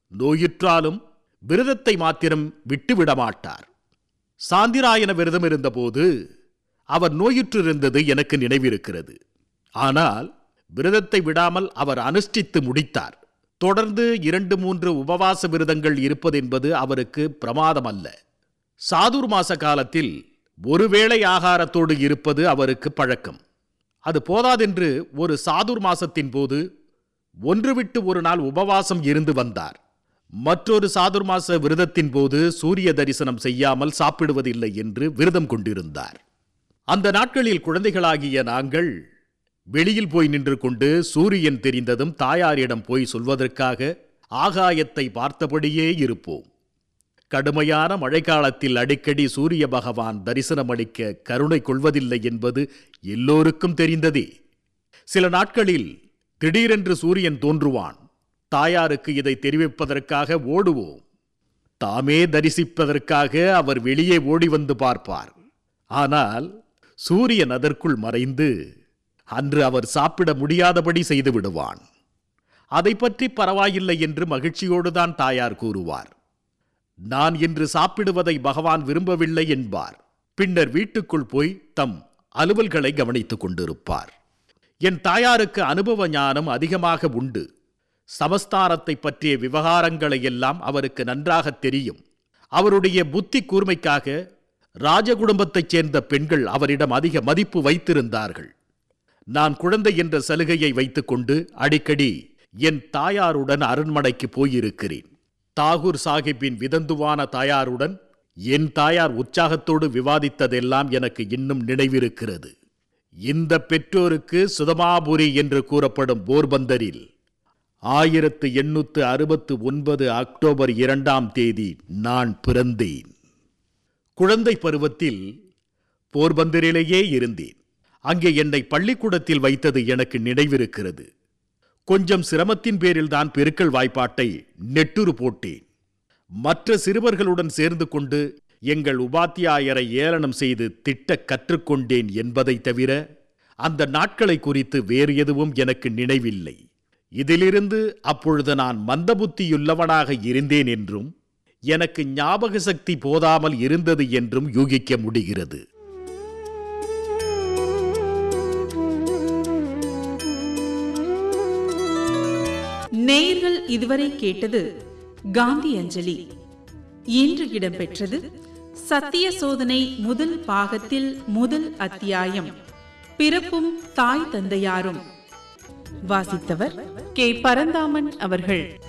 நோயுற்றாலும் விரதத்தை மாத்திரம் விட்டுவிட மாட்டார் சாந்திராயன விரதம் இருந்தபோது அவர் நோயுற்றிருந்தது எனக்கு நினைவிருக்கிறது ஆனால் விரதத்தை விடாமல் அவர் அனுஷ்டித்து முடித்தார் தொடர்ந்து இரண்டு மூன்று உபவாச விரதங்கள் இருப்பதென்பது அவருக்கு பிரமாதம் அல்ல சாதுர் மாச காலத்தில் ஒருவேளை ஆகாரத்தோடு இருப்பது அவருக்கு பழக்கம் அது போதாதென்று ஒரு சாதுர் மாசத்தின் போது ஒன்று விட்டு ஒரு நாள் உபவாசம் இருந்து வந்தார் மற்றொரு சாதுர் மாச விரதத்தின் போது சூரிய தரிசனம் செய்யாமல் சாப்பிடுவதில்லை என்று விரதம் கொண்டிருந்தார் அந்த நாட்களில் குழந்தைகளாகிய நாங்கள் வெளியில் போய் நின்று கொண்டு சூரியன் தெரிந்ததும் தாயாரிடம் போய் சொல்வதற்காக ஆகாயத்தை பார்த்தபடியே இருப்போம் கடுமையான மழைக்காலத்தில் அடிக்கடி சூரிய பகவான் தரிசனமளிக்க கருணை கொள்வதில்லை என்பது எல்லோருக்கும் தெரிந்ததே சில நாட்களில் திடீரென்று சூரியன் தோன்றுவான் தாயாருக்கு இதை தெரிவிப்பதற்காக ஓடுவோம் தாமே தரிசிப்பதற்காக அவர் வெளியே ஓடி வந்து பார்ப்பார் ஆனால் சூரியன் அதற்குள் மறைந்து அன்று அவர் சாப்பிட முடியாதபடி செய்து விடுவான் அதை பற்றி பரவாயில்லை என்று மகிழ்ச்சியோடுதான் தாயார் கூறுவார் நான் இன்று சாப்பிடுவதை பகவான் விரும்பவில்லை என்பார் பின்னர் வீட்டுக்குள் போய் தம் அலுவல்களை கவனித்துக் கொண்டிருப்பார் என் தாயாருக்கு அனுபவ ஞானம் அதிகமாக உண்டு சமஸ்தானத்தை பற்றிய விவகாரங்களை எல்லாம் அவருக்கு நன்றாக தெரியும் அவருடைய புத்தி கூர்மைக்காக ராஜகுடும்பத்தைச் சேர்ந்த பெண்கள் அவரிடம் அதிக மதிப்பு வைத்திருந்தார்கள் நான் குழந்தை என்ற சலுகையை வைத்துக்கொண்டு அடிக்கடி என் தாயாருடன் அரண்மனைக்கு போயிருக்கிறேன் தாகூர் சாஹிப்பின் விதந்துவான தாயாருடன் என் தாயார் உற்சாகத்தோடு விவாதித்ததெல்லாம் எனக்கு இன்னும் நினைவிருக்கிறது இந்த பெற்றோருக்கு சுதமாபுரி என்று கூறப்படும் போர்பந்தரில் ஆயிரத்து எண்ணூத்து அறுபத்து ஒன்பது அக்டோபர் இரண்டாம் தேதி நான் பிறந்தேன் குழந்தை பருவத்தில் போர்பந்தரிலேயே இருந்தேன் அங்கே என்னை பள்ளிக்கூடத்தில் வைத்தது எனக்கு நினைவிருக்கிறது கொஞ்சம் சிரமத்தின் பேரில் தான் பெருக்கல் வாய்ப்பாட்டை நெட்டுரு போட்டேன் மற்ற சிறுவர்களுடன் சேர்ந்து கொண்டு எங்கள் உபாத்தியாயரை ஏளனம் செய்து திட்ட கற்றுக்கொண்டேன் என்பதை தவிர அந்த நாட்களை குறித்து வேறு எதுவும் எனக்கு நினைவில்லை இதிலிருந்து அப்பொழுது நான் மந்தபுத்தியுள்ளவனாக இருந்தேன் என்றும் எனக்கு ஞாபக சக்தி போதாமல் இருந்தது என்றும் யூகிக்க முடிகிறது நேயர்கள் இதுவரை கேட்டது காந்தி அஞ்சலி இன்று இடம்பெற்றது சத்திய சோதனை முதல் பாகத்தில் முதல் அத்தியாயம் பிறப்பும் தாய் தந்தையாரும் வாசித்தவர் கே பரந்தாமன் அவர்கள்